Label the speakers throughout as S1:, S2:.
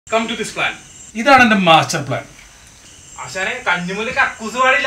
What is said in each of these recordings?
S1: Come to this plan ഇതാണ് എന്റെ master plan
S2: ആശാനെ കഞ്ഞുമുല് കക്കൂസ് പാടില്ല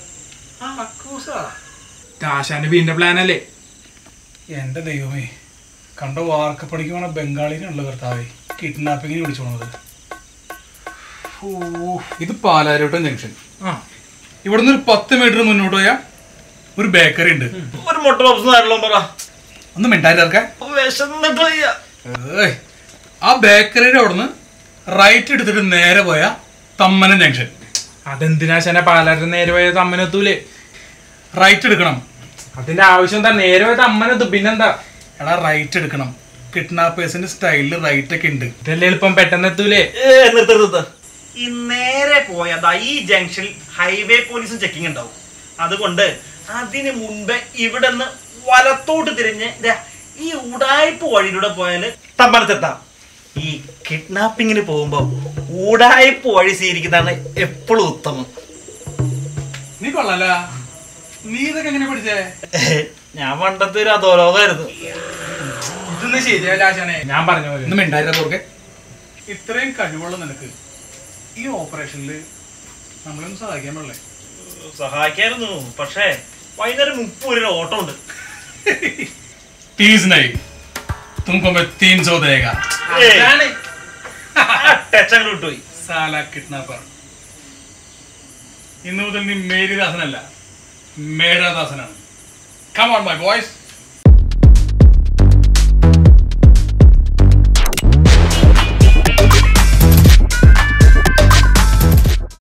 S2: ആശാന്റെ വീടിന്റെ പ്ലാൻ അല്ലേ
S1: എന്റെ ദൈവമേ കണ്ട വാർക്കപ്പണിക്ക് പോണ ബംഗാളിനുള്ള കർത്താവേ കിഡ്നാപ്പിങ്ങിന് വിളിച്ചു പോണത് ഓ ഇത് പാലാരോട്ടം ജംഗ്ഷൻ
S2: ആ
S1: ഇവിടുന്ന് ഒരു പത്ത് മീറ്റർ മുന്നോട്ട് പോയാൽ ഒരു ബേക്കറി ഉണ്ട്
S3: ഒരു മുട്ട പപ്സ് നാരളം പറ
S1: ഒന്ന് മിണ്ടായിരക്കാൻ
S3: വിശന്നിട്ട് വയ്യ
S1: ഏയ് ആ ബേക്കറിയുടെ അവിടുന്ന് റൈറ്റ് എടുത്തിട്ട് നേരെ പോയ തമ്മനം ജംഗ്ഷൻ
S2: അതെന്തിനാ ആശാനെ പാലാരുടെ നേരെ പോയത് അമ്മനെത്തൂലേ
S1: റൈറ്റ് എടുക്കണം
S2: അതിന്റെ ആവശ്യം എന്താ നേരെ പോയത് അമ്മനെത്തും പിന്നെന്താ
S1: എടാ റൈറ്റ് എടുക്കണം കിഡ്നാപ്പേഴ്സിന്റെ സ്റ്റൈലിൽ റൈറ്റ് ഒക്കെ ഉണ്ട്
S2: ഇതല്ലേ എളുപ്പം പെട്ടെന്ന് എത്തൂലേ
S3: ഏ നിർത്ത നിർത്ത ഈ നേരെ പോയതാ ഈ ജംഗ്ഷനിൽ ഹൈവേ പോലീസും ചെക്കിംഗ് ഉണ്ടാവും അതുകൊണ്ട് അതിന് മുൻപേ ഇവിടെ നിന്ന് വലത്തോട്ട് തിരിഞ്ഞ് ദേ ഈ ഉടായ്പ വഴിയിലൂടെ പോയാല് തമ്പനത്തെത്താം ഈ കിഡ്നാപ്പിങ്ങിന് പോകുമ്പോ ഉടായ്പ വഴി സ്വീകരിക്കുന്നതാണ് എപ്പോഴും ഉത്തമം
S1: നീ കൊള്ളാല നീ ഇതൊക്കെ എങ്ങനെ പഠിച്ചേ
S3: ഞാൻ പണ്ടത്തെ ഒരു അധോലോകമായിരുന്നു
S2: ഇതൊന്നും ശരിയല്ല ആശാനെ ഞാൻ പറഞ്ഞ പോലെ
S1: ഒന്ന് മിണ്ടായിരം തോർക്കെ ഇത്രയും കഴിവുള്ള നിനക്ക് ഈ ഓപ്പറേഷനിൽ നമ്മളൊന്ന് സഹായിക്കാൻ പാടില്ലേ
S3: സഹായിക്കായിരുന്നു പക്ഷേ വൈകുന്നേരം മുപ്പത് രൂപ ഓട്ടം ഉണ്ട്
S1: तीस नहीं तुमको मैं तीन सौ देगा
S2: ആശാനെ.
S3: ടച്ച് അങ്ങോട്ട് വിട്ടുപോയി
S1: साला किडनैपर ഇന്നു മുതൽ നീ മേരി ദാസനല്ല മേടാ ദാസനാണ് കം ഓൺ മൈ ബോയ്സ്